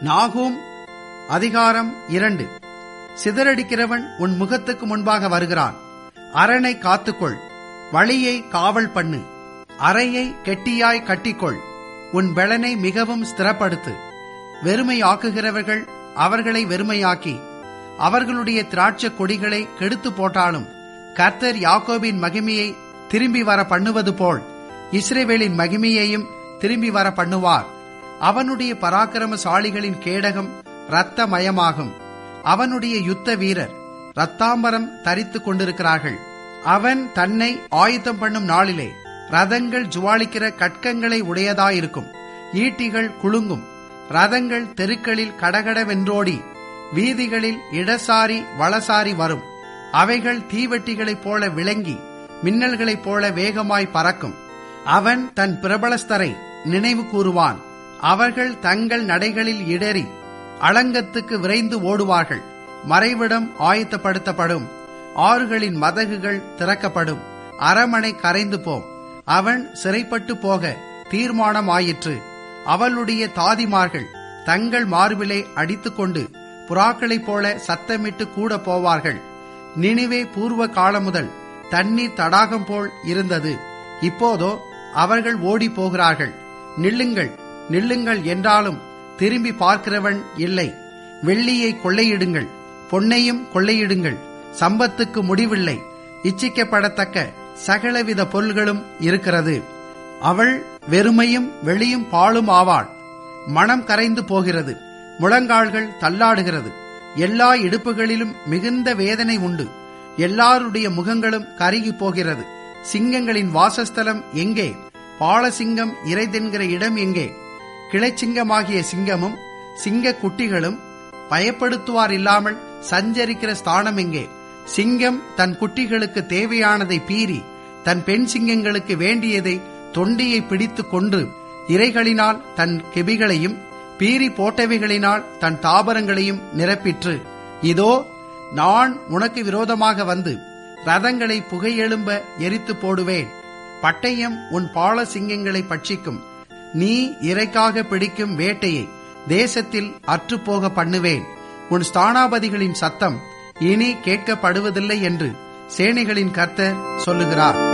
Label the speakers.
Speaker 1: நாகூம் அதிகாரம் இரண்டு சிதறடிக்கிறவன் உன் முகத்துக்கு முன்பாக வருகிறான் அரணை காத்துக்கொள் வழியை காவல் பண்ணு அறையை கெட்டியாய் கட்டிக்கொள் உன் பெலனை மிகவும் ஸ்திரப்படுத்து வெறுமையாக்குகிறவர்கள் அவர்களை வெறுமையாக்கி அவர்களுடைய திராட்சை கொடிகளை கெடுத்து போட்டாலும் கர்த்தர் யாக்கோபின் மகிமையை திரும்பி வர பண்ணுவது போல் இஸ்ரேவேலின் மகிமையையும் திரும்பி வர பண்ணுவார் அவனுடைய பராக்கிரமசாலிகளின் கேடகம் இரத்தமயமாகும் அவனுடைய யுத்த வீரர் ரத்தாம்பரம் தரித்துக் கொண்டிருக்கிறார்கள் அவன் தன்னை ஆயுதம் பண்ணும் நாளிலே ரதங்கள் ஜுவாலிக்கிற கட்கங்களை உடையதாயிருக்கும் ஈட்டிகள் குலுங்கும் ரதங்கள் தெருக்களில் கடகடவென்றோடி வீதிகளில் இடசாரி வளசாரி வரும் அவைகள் தீவெட்டிகளைப் போல விளங்கி மின்னல்களைப் போல வேகமாய் பறக்கும் அவன் தன் பிரபலஸ்தரை நினைவு கூறுவான் அவர்கள் தங்கள் நடைகளில் இடறி அளங்கத்துக்கு விரைந்து ஓடுவார்கள் மறைவிடம் ஆயத்தப்படுத்தப்படும் ஆறுகளின் மதகுகள் திறக்கப்படும் அரமனை கரைந்து போம் அவன் சிறைப்பட்டு போக தீர்மானமாயிற்று அவளுடைய தாதிமார்கள் தங்கள் மார்பிலை அடித்துக்கொண்டு புறாக்களைப் போல சத்தமிட்டு கூட போவார்கள் நினைவே பூர்வ காலம் முதல் தண்ணீர் தடாகம் போல் இருந்தது இப்போதோ அவர்கள் ஓடி போகிறார்கள் நில்லுங்கள் நில்லுங்கள் என்றாலும் திரும்பி பார்க்கிறவன் இல்லை வெள்ளியை கொள்ளையிடுங்கள் பொன்னையும் கொள்ளையிடுங்கள் சம்பத்துக்கு முடிவில்லை இச்சிக்கப்படத்தக்க சகலவித பொருள்களும் இருக்கிறது அவள் வெறுமையும் வெளியும் பாலும் ஆவாள் மனம் கரைந்து போகிறது முழங்கால்கள் தள்ளாடுகிறது எல்லா இடுப்புகளிலும் மிகுந்த வேதனை உண்டு எல்லாருடைய முகங்களும் கருகி போகிறது சிங்கங்களின் வாசஸ்தலம் எங்கே பாலசிங்கம் இறைதென்கிற இடம் எங்கே கிளைச்சிங்கமாகிய சிங்கமும் சிங்க குட்டிகளும் பயப்படுத்துவார் இல்லாமல் சஞ்சரிக்கிற ஸ்தானம் எங்கே சிங்கம் தன் குட்டிகளுக்கு தேவையானதை பீறி தன் பெண் சிங்கங்களுக்கு வேண்டியதை தொண்டியை பிடித்து கொன்று இறைகளினால் தன் கெபிகளையும் பீறி போட்டவைகளினால் தன் தாபரங்களையும் நிரப்பிற்று இதோ நான் உனக்கு விரோதமாக வந்து ரதங்களை புகையெழும்ப எரித்து போடுவேன் பட்டயம் உன் பால சிங்கங்களை பட்சிக்கும் நீ இறைக்காக பிடிக்கும் வேட்டையை தேசத்தில் அற்றுப்போக பண்ணுவேன் உன் ஸ்தானாபதிகளின் சத்தம் இனி கேட்கப்படுவதில்லை என்று சேனைகளின் கர்த்தர் சொல்லுகிறார்